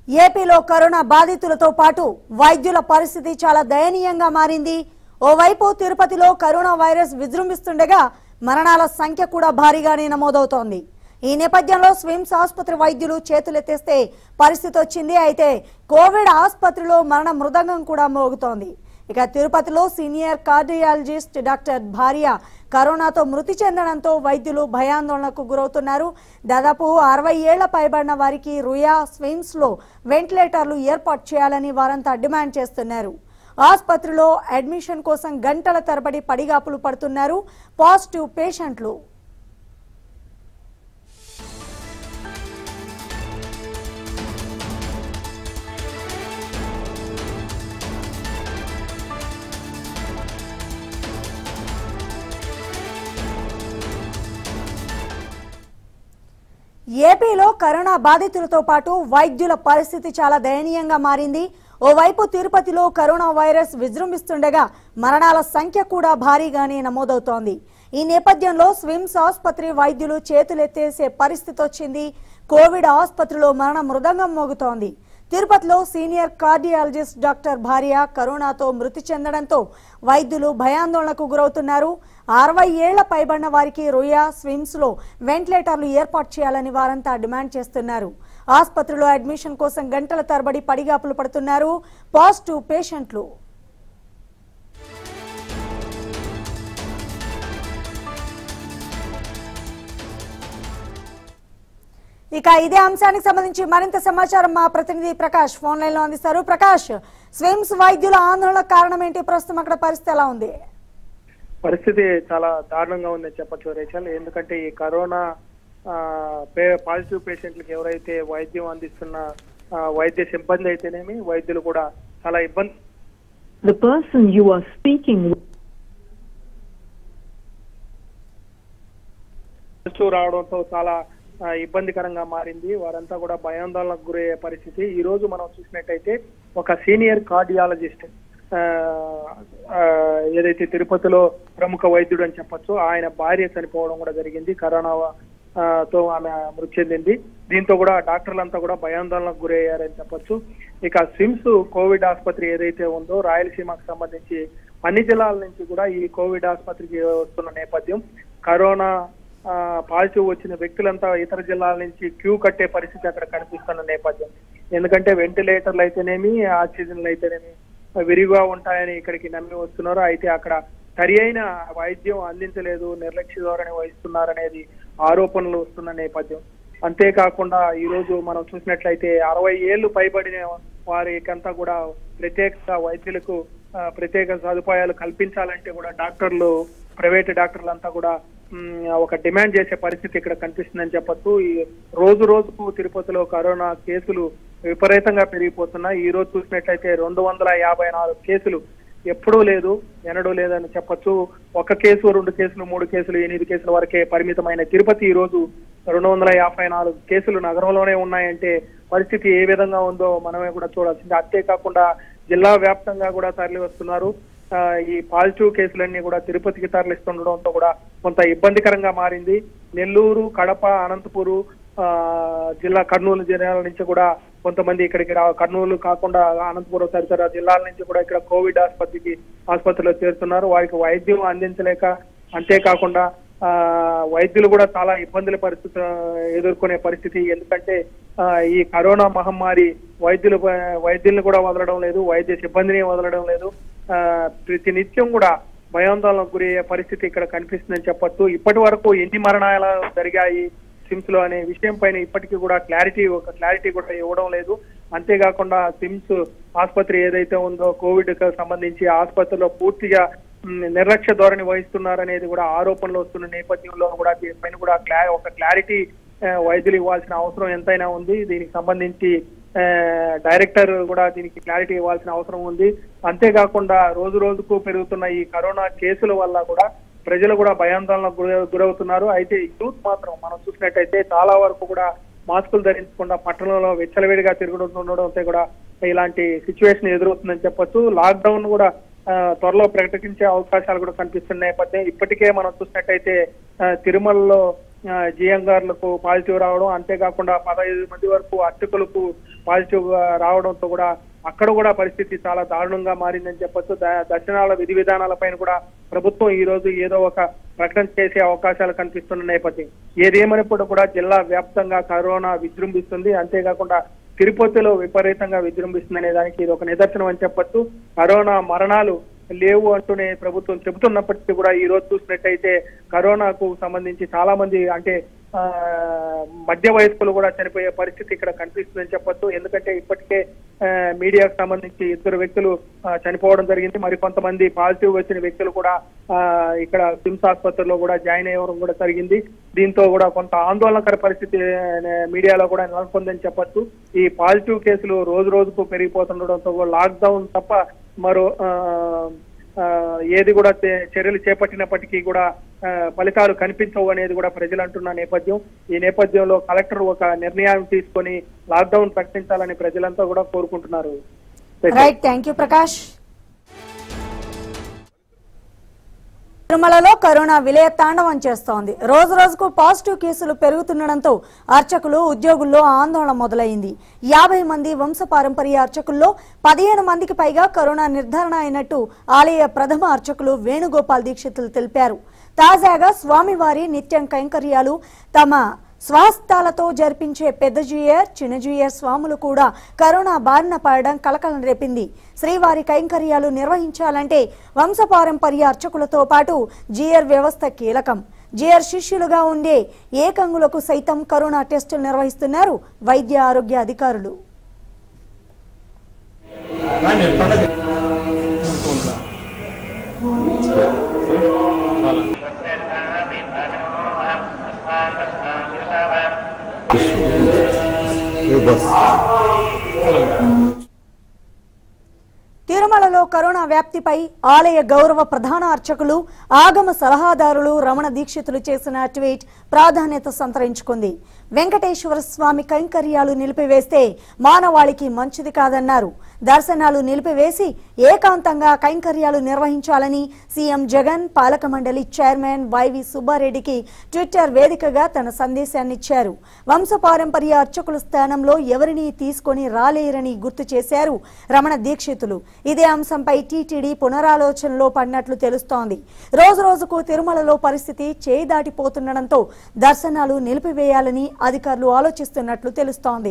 ఏపీలో కరోనా బాధితులతో పాటు వైద్యుల పరిస్థితి చాలా దయనీయంగా మారింది ఓవైపు తిరుపతిలో కరోనా వైరస్ విజృంభిస్తుండగా మరణాల సంఖ్య కూడా భారీగానే నమోదవుతోంది ఈ నేపథ్యంలో స్విమ్స్ ఆసుపత్రి వైద్యులు చేతులెత్తేస్తే పరిస్థితి వచ్చింది అయితే కోవిడ్ ఆసుపత్రిలో మరణ మృదంగం కూడా మోగుతోంది ఇక తిరుపతిలో సీనియర్ కార్డియాలజిస్ట్ డాక్టర్ భార్య కరోనాతో మృతి చెందడంతో వైద్యులు భయాందోళనకు గురవుతున్నారు దాదాపు అరవై ఏళ్ల పైబడిన వారికి రుయా స్విమ్స్ లో వెంటిలేటర్లు ఏర్పాటు చేయాలని వారంతా డిమాండ్ చేస్తున్నారు ఆసుపత్రిలో అడ్మిషన్ కోసం గంటల తరబడి పడిగాపులు పడుతున్నారు పాజిటివ్ పేషెంట్లు ఏపీలో కరోనా బాధితులతో పాటు వైద్యుల పరిస్థితి చాలా దయనీయంగా మారింది ఓవైపు తిరుపతిలో కరోనా వైరస్ విజృంభిస్తుండగా మరణాల సంఖ్య కూడా భారీగానే నమోదవుతోంది ఈ నేపథ్యంలో స్విమ్స్ ఆసుపత్రి వైద్యులు చేతులెత్తేసే పరిస్థితి వచ్చింది కోవిడ్ ఆసుపత్రిలో మరణ మృదంగం మోగుతోంది తిరుపతిలో సీనియర్ కార్డియాలజిస్ట్ డాక్టర్ భార్య కరోనాతో మృతి చెందడంతో వైద్యులు భయాందోళనకు గురవుతున్నారు అరవై ఏళ్ల పైబడిన వారికి రుయా స్విమ్స్ లో వెంటిలేటర్లు ఏర్పాటు చేయాలని వారంతా డిమాండ్ చేస్తున్నారు ఆసుపత్రిలో అడ్మిషన్ కోసం గంటల తరబడి పడిగాపులు పడుతున్నారు పాజిటివ్ పేషెంట్లు ఇక ఇదే అంశానికి సంబంధించి మరింత సమాచారం మా ప్రతినిధి ప్రకాష్ ఫోన్ లైన్ లో అందిస్తారు ప్రకాష్ స్విమ్స్ వైద్యుల ఆందోళన కారణం ఏంటి ప్రస్తుతం అక్కడ పరిస్థితి ఎలా ఉంది పరిస్థితి చాలా దారుణంగా ఉందని చెప్పొచ్చు రేచల్ ఎందుకంటే ఈ కరోనా ఆ, పే- పాజిటివ్ పేషెంట్లకు ఎవరైతే వైద్యం అందిస్తున్న ఆ, వైద్య సిబ్బంది అయితేనేమి వైద్యులు కూడా చాలా ఇబ్బంది The person you are speaking with positive రావడంతో చాలా ఆ, ఇబ్బందికరంగా మారింది వారంతా కూడా భయాందోళనకు గురయ్యే పరిస్థితి ఈ రోజు మనం చూసినట్టయితే ఒక సీనియర్ కార్డియాలజిస్ట్ ఆ, ఆ, ఏదైతే తిరుపతిలో ప్రముఖ వైద్యుడు అని చెప్పొచ్చు ఆయన భార్య చనిపోవడం కూడా జరిగింది కరోనా ఆ, తో ఆమె మృతి చెందింది దీంతో కూడా డాక్టర్లంతా కూడా భయాందోళనకు గురయ్యారని చెప్పొచ్చు ఇక స్విమ్స్ కోవిడ్ ఆసుపత్రి ఏదైతే ఉందో రాయలసీమకు సంబంధించి అన్ని జిల్లాల నుంచి కూడా ఈ కోవిడ్ ఆసుపత్రికి వస్తున్న నేపథ్యం కరోనా ఆ, పాజిటివ్ వచ్చిన వ్యక్తులంతా ఇతర జిల్లాల నుంచి క్యూ కట్టే పరిస్థితి అక్కడ కనిపిస్తున్న నేపథ్యం ఎందుకంటే వెంటిలేటర్లు అయితేనేమి ఆక్సిజన్లు అయితేనేమి విరిగా ఉంటాయని ఇక్కడికి నమ్మి వస్తున్నారు అయితే అక్కడ సరి అయిన వైద్యం అందించలేదు నిర్లక్ష్య ధోరణి వహిస్తున్నారనేది ఆరోపణలు వస్తున్న నేపథ్యం అంతేకాకుండా ఈ రోజు మనం చూసినట్లయితే అరవై ఏళ్లు పైబడిన వారికంతా కూడా ప్రత్యేక వైద్యులకు ఆ, ప్రత్యేక సదుపాయాలు కల్పించాలంటే కూడా డాక్టర్లు ప్రైవేట్ డాక్టర్లు అంతా కూడా మ్, ఒక డిమాండ్ చేసే పరిస్థితి ఇక్కడ కనిపిస్తుందని చెప్పొచ్చు ఈ రోజు రోజుకు తిరుపతిలో కరోనా కేసులు విపరీతంగా పెరిగిపోతున్నాయి ఈ రోజు చూసినట్లయితే రెండు వందల యాభై నాలుగు కేసులు ఎప్పుడూ లేదు ఎన్నడూ లేదని చెప్పొచ్చు ఒక కేసు రెండు కేసులు మూడు కేసులు ఎనిమిది కేసుల వరకే పరిమితమైన తిరుపతి ఈ రోజు రెండు వందల యాభై నాలుగు కేసులు నగరంలోనే ఉన్నాయంటే పరిస్థితి ఏ విధంగా ఉందో మనమే కూడా చూడాల్సింది అంతేకాకుండా జిల్లా వ్యాప్తంగా కూడా తరలి వస్తున్నారు ఆ, ఈ పాజిటివ్ కేసులన్నీ కూడా తిరుపతికి తరలిస్తుండడంతో కూడా కొంత ఇబ్బందికరంగా మారింది నెల్లూరు కడప అనంతపురు ఆ, జిల్లా కర్నూలు జిల్లాల నుంచి కూడా కొంతమంది ఇక్కడికి రా కర్నూలు కాకుండా అనంతపురం తదితర జిల్లాల నుంచి కూడా ఇక్కడ కోవిడ్ ఆసుపత్రికి ఆసుపత్రిలో చేరుతున్నారు వారికి వైద్యం అందించలేక అంతేకాకుండా ఆ వైద్యులు కూడా చాలా ఇబ్బందుల పరిస్థితి ఆ, ఎదుర్కొనే పరిస్థితి ఎందుకంటే ఆ, ఈ కరోనా మహమ్మారి వైద్యులు వైద్యుల్ని కూడా వదలడం లేదు వైద్య సిబ్బందిని వదలడం లేదు ఆ, ప్రతి నిత్యం కూడా భయాందోళనకు గురి అయ్యే పరిస్థితి ఇక్కడ కనిపిస్తుందని చెప్పొచ్చు ఇప్పటి వరకు ఎన్ని మరణాలు జరిగాయి సిమ్స్ లో అనే విషయం పైన ఇప్పటికీ కూడా క్లారిటీ ఒక క్లారిటీ కూడా ఇవ్వడం లేదు అంతేకాకుండా సిమ్స్ ఆసుపత్రి ఏదైతే ఉందో కోవిడ్ కు సంబంధించి ఆసుపత్రిలో పూర్తిగా మ్, నిర్లక్ష్య ధోరణి వహిస్తున్నారనేది కూడా ఆరోపణలు వస్తున్న నేపథ్యంలో కూడా దీనిపైన కూడా క్లా ఒక క్లారిటీ ఆ, వైద్యులు ఇవ్వాల్సిన అవసరం ఎంతైనా ఉంది దీనికి సంబంధించి ఆ, డైరెక్టర్ కూడా దీనికి క్లారిటీ ఇవ్వాల్సిన అవసరం ఉంది అంతేకాకుండా రోజు రోజుకు పెరుగుతున్న ఈ కరోనా కేసుల వల్ల కూడా ప్రజలు కూడా భయాందోళనకు గుర- గురవుతున్నారు అయితే యూత్ మాత్రం మనం చూసినట్టయితే చాలా వరకు కూడా మాస్కులు ధరించకుండా పట్టణంలో విచ్చలవిడిగా తిరుగుతుండడంతో కూడా ఇలాంటి సిచ్యువేషన్ ఎదురవుతుందని చెప్పొచ్చు లాక్డౌన్ కూడా ఆ, త్వరలో ప్రకటించే అవకాశాలు కూడా కనిపిస్తున్న నేపథ్యం ఇప్పటికే మనం చూసినట్టయితే ఆ, తిరుమలలో జిఎంగార్లకు పాజిటివ్ రావడం అంతేకాకుండా పదహైదు మంది వరకు అర్చకులకు పాజిటివ్ గా రావడంతో కూడా అక్కడ కూడా పరిస్థితి చాలా దారుణంగా మారిందని చెప్పొచ్చు ద- దర్శనాల విధి విధానాలపైన కూడా ప్రభుత్వం ఈ రోజు ఏదో ఒక ప్రకటన చేసే అవకాశాలు కనిపిస్తున్న నేపథ్యం ఏదేమైనప్పుడు కూడా జిల్లా వ్యాప్తంగా కరోనా విజృంభిస్తుంది అంతేకాకుండా తిరుపతిలో విపరీతంగా విజృంభిస్తుందనే దానికి ఇది ఒక నిదర్శనం అని చెప్పొచ్చు కరోనా మరణాలు లేవు అంటూనే ప్రభుత్వం చెబుతున్నప్పటికీ కూడా ఈ రోజు చూసినట్టయితే కరోనాకు సంబంధించి చాలా మంది అంటే ఆ, మధ్య వయస్కులు కూడా చనిపోయే పరిస్థితి ఇక్కడ కనిపిస్తుందని చెప్పొచ్చు ఎందుకంటే ఇప్పటికే ఆ, మీడియాకు సంబంధించి ఇద్దరు వ్యక్తులు ఆ, చనిపోవడం జరిగింది మరి కొంతమంది పాజిటివ్ వచ్చిన వ్యక్తులు కూడా ఆ, ఇక్కడ సిమ్స్ ఆసుపత్రిలో కూడా జాయిన్ అయ్యడం కూడా జరిగింది దీంతో కూడా కొంత ఆందోళనకర పరిస్థితి ఆ, మీడియాలో కూడా నెలకొందని చెప్పొచ్చు ఈ పాజిటివ్ కేసులు రోజు రోజుకు పెరిగిపోతుండడంతో లాక్డౌన్ తప్ప మరో ఆ, ఆ, ఏది కూడా చే- చర్యలు చేపట్టినప్పటికీ కూడా ఆ, ఫలితాలు కనిపించవు అనేది కూడా ప్రజలు అంటున్న నేపథ్యం ఈ నేపథ్యంలో కలెక్టర్ ఒక నిర్ణయం తీసుకొని లాక్డౌన్ ప్రకటించాలని ప్రజలంతా కూడా కోరుకుంటున్నారు రైట్ థ్యాంక్ యూ ప్రకాష్ తిరుమలలో కరోనా విలయ తాండవం చేస్తోంది రోజు రోజుకు పాజిటివ్ కేసులు పెరుగుతుండడంతో అర్చకులు ఉద్యోగుల్లో ఆందోళన మొదలైంది యాభై మంది వంశపారంపర్య అర్చకుల్లో పదిహేను మందికి పైగా కరోనా నిర్ధారణ అయినట్టు ఆలయ ప్రథమ అర్చకులు వేణుగోపాల్ దీక్షితులు తెలిపారు తాజాగా స్వామివారి నిత్యం కైంకర్యాలు తమ స్వహస్తాలతో జరిపించే పెద్ద జూయర్ చిన్న జూయర్ స్వాములు కూడా కరోనా బారిన పడడం కలకలం రేపింది శ్రీవారి కైంకర్యాలు నిర్వహించాలంటే వంశపారంపర్య అర్చకులతో పాటు జియర్ వ్యవస్థ కీలకం జియర్ శిష్యులుగా ఉండే ఏకంగులకు సైతం కరోనా టెస్టులు నిర్వహిస్తున్నారు వైద్య ఆరోగ్య అధికారులు తిరుమలలో కరోనా వ్యాప్తిపై ఆలయ గౌరవ ప్రధాన అర్చకులు ఆగమ సలహాదారులు రమణ దీక్షితులు చేసిన ట్వీట్ ప్రాధాన్యత సంతరించుకుంది వెంకటేశ్వర స్వామి కైంకర్యాలు నిలిపివేస్తే మానవాళికి మంచిది కాదన్నారు దర్శనాలు నిలిపివేసి ఏకాంతంగా కైంకర్యాలు నిర్వహించాలని సీఎం జగన్ పాలక మండలి చైర్మన్ వైవి సుబ్బారెడ్డికి ట్విట్టర్ వేదికగా తన సందేశాన్నిచ్చారు వంశపారంపర్య అర్చకుల స్థానంలో ఎవరిని తీసుకొని రాలేరని గుర్తు చేశారు రమణ దీక్షితులు ఇదే అంశంపై టీటీడీ పునరాలోచనలో పడినట్లు తెలుస్తోంది రోజు రోజుకు తిరుమలలో పరిస్థితి చేయి దాటిపోతుండడంతో దర్శనాలు నిలిపివేయాలని అధికారులు ఆలోచిస్తున్నట్లు తెలుస్తోంది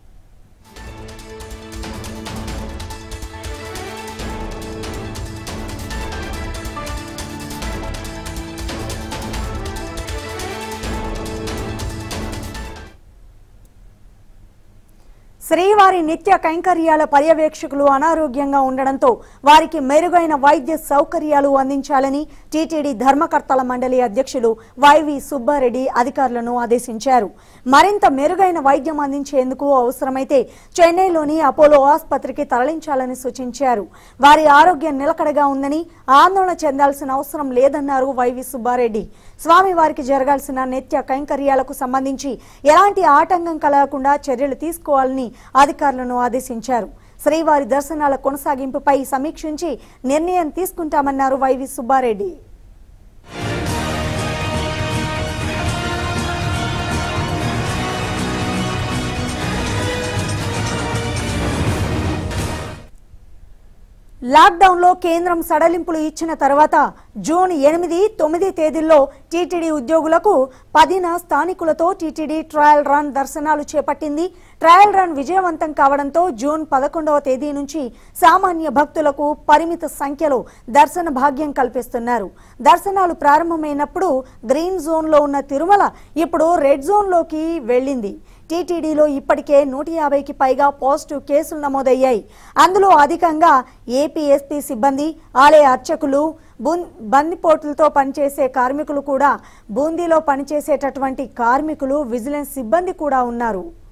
శ్రీవారి నిత్య కైంకర్యాల పర్యవేక్షకులు అనారోగ్యంగా ఉండడంతో వారికి మెరుగైన వైద్య సౌకర్యాలు అందించాలని టీటీడీ ధర్మకర్తల మండలి అధ్యక్షులు వైవి సుబ్బారెడ్డి అధికారులను ఆదేశించారు మరింత మెరుగైన వైద్యం అందించేందుకు అవసరమైతే చెన్నైలోని అపోలో ఆసుపత్రికి తరలించాలని సూచించారు వారి ఆరోగ్యం నిలకడగా ఉందని ఆందోళన చెందాల్సిన అవసరం లేదన్నారు వైవి సుబ్బారెడ్డి స్వామివారికి జరగాల్సిన నిత్య కైంకర్యాలకు సంబంధించి ఎలాంటి ఆటంకం కలగకుండా చర్యలు తీసుకోవాలని అధికారులను ఆదేశించారు శ్రీవారి దర్శనాల కొనసాగింపుపై సమీక్షించి నిర్ణయం తీసుకుంటామన్నారు వైవి సుబ్బారెడ్డి లాక్డౌన్లో కేంద్రం సడలింపులు ఇచ్చిన తర్వాత జూన్ ఎనిమిది తొమ్మిది తేదీల్లో టీటీడీ ఉద్యోగులకు పదిన స్థానికులతో టీటీడీ ట్రయల్ రన్ దర్శనాలు చేపట్టింది ట్రయల్ రన్ విజయవంతం కావడంతో జూన్ పదకొండవ తేదీ నుంచి సామాన్య భక్తులకు పరిమిత సంఖ్యలో దర్శన భాగ్యం కల్పిస్తున్నారు దర్శనాలు ప్రారంభమైనప్పుడు గ్రీన్ జోన్లో ఉన్న తిరుమల ఇప్పుడు రెడ్ జోన్లోకి వెళ్ళింది టీటీడీలో ఇప్పటికే నూట యాభైకి పైగా పాజిటివ్ కేసులు నమోదయ్యాయి అందులో అధికంగా ఏపీఎస్పీ సిబ్బంది ఆలయ అర్చకులు బూన్ బందిపోట్లతో పనిచేసే కార్మికులు కూడా బూందీలో పనిచేసేటటువంటి కార్మికులు విజిలెన్స్ సిబ్బంది కూడా ఉన్నారు